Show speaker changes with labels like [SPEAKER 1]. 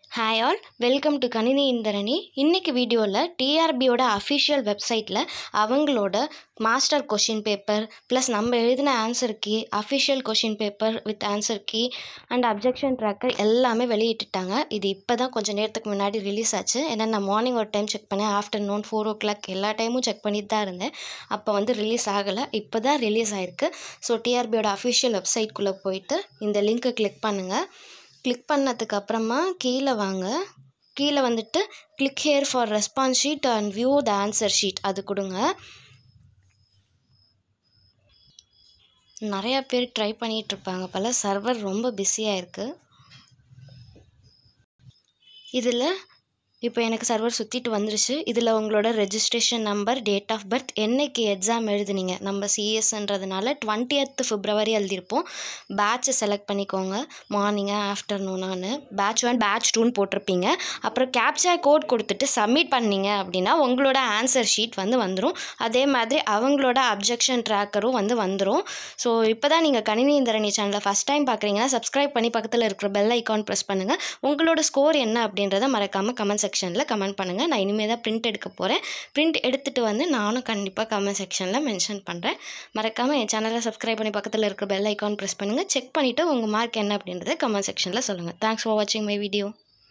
[SPEAKER 1] hi all welcome to கணினி இந்திரணி இன்றைக்கி வீடியோவில் டிஆர்பியோட அஃபிஷியல் வெப்சைட்டில் அவங்களோட மாஸ்டர் கொஷின் பேப்பர் ப்ளஸ் நம்ம எழுதின answer key official question paper with answer key and objection tracker எல்லாமே வெளியிட்டுட்டாங்க இது இப்போ தான் கொஞ்சம் நேரத்துக்கு முன்னாடி ரிலீஸ் ஆச்சு ஏன்னா நான் மார்னிங் ஒரு டைம் செக் பண்ணேன் ஆஃப்டர்நூன் ஃபோர் ஓ கிளாக் எல்லா டைமும் செக் பண்ணிட்டு தான் இருந்தேன் அப்போ வந்து ரிலீஸ் ஆகலை இப்போ தான் ரிலீஸ் ஆகிருக்கு ஸோ டிஆர்பியோட அஃபிஷியல் வெப்சைட்குள்ளே போயிட்டு இந்த லிங்க்கை கிளிக் பண்ணுங்கள் கிளிக் பண்ணதுக்கு அப்புறமா கீழே வாங்க கீழே வந்துட்டு click here for response sheet and view the answer sheet அது கொடுங்க நிறையா பேர் ட்ரை பண்ணிகிட்ருப்பாங்க போல் சர்வர் ரொம்ப பிஸியாக இருக்குது இதில் இப்போ எனக்கு சர்வர் சுற்றிட்டு வந்துருச்சு இதில் உங்களோட registration number date of birth என்னைக்கு எக்ஸாம் எழுதுனீங்க நம்ம சிஎஸ்ன்றதுனால டுவெண்ட்டியத் ஃபிப்ரவரி எழுதியிருப்போம் பேட்சை செலக்ட் பண்ணிக்கோங்க மார்னிங்கா ஆஃப்டர்நூனான்னு பேட்ச் ஒன் பேட்ச் டூன்னு போட்டிருப்பீங்க அப்புறம் கேப்சா கோட் கொடுத்துட்டு சப்மிட் பண்ணீங்க அப்படின்னா உங்களோட ஆன்சர் ஷீட் வந்து வந்துடும் அதே மாதிரி அவங்களோட அப்ஜெக்ஷன் ட்ராக்கரும் வந்து வந்துடும் ஸோ இப்போ தான் நீங்கள் கணினி இந்திரணி சேனலை ஃபஸ்ட் டைம் பார்க்குறீங்கன்னா சப்ஸ்கிரைப் பண்ணி பக்கத்தில் இருக்கிற பெல் ஐக்கான் ப்ரெஸ் பண்ணுங்கள் உங்களோட ஸ்கோர் என்ன அப்படின்றத மறக்காமல் கமெண்ட் செக்ஷனில் கமெண்ட் பண்ணுங்கள் நான் இனிமேல் தான் பிரிண்ட் எடுக்க போகிறேன் பிரிண்ட் எடுத்துகிட்டு வந்து நானும் கண்டிப்பாக கமெண்ட் செக்ஷனில் மென்ஷன் பண்ணுறேன் மறக்காமல் என் சேனலை சப்ஸ்கிரைப் பண்ணி பக்கத்தில் இருக்கிற பெல் ஐக்கான் ப்ரெஸ் பண்ணுங்கள் செக் பண்ணிவிட்டு உங்கள் மார்க் என்ன அப்படின்றத கமெண்ட் செக்ஷனில் சொல்லுங்கள் தேங்க்ஸ் ஃபார் வாட்சிங் மை வீடியோ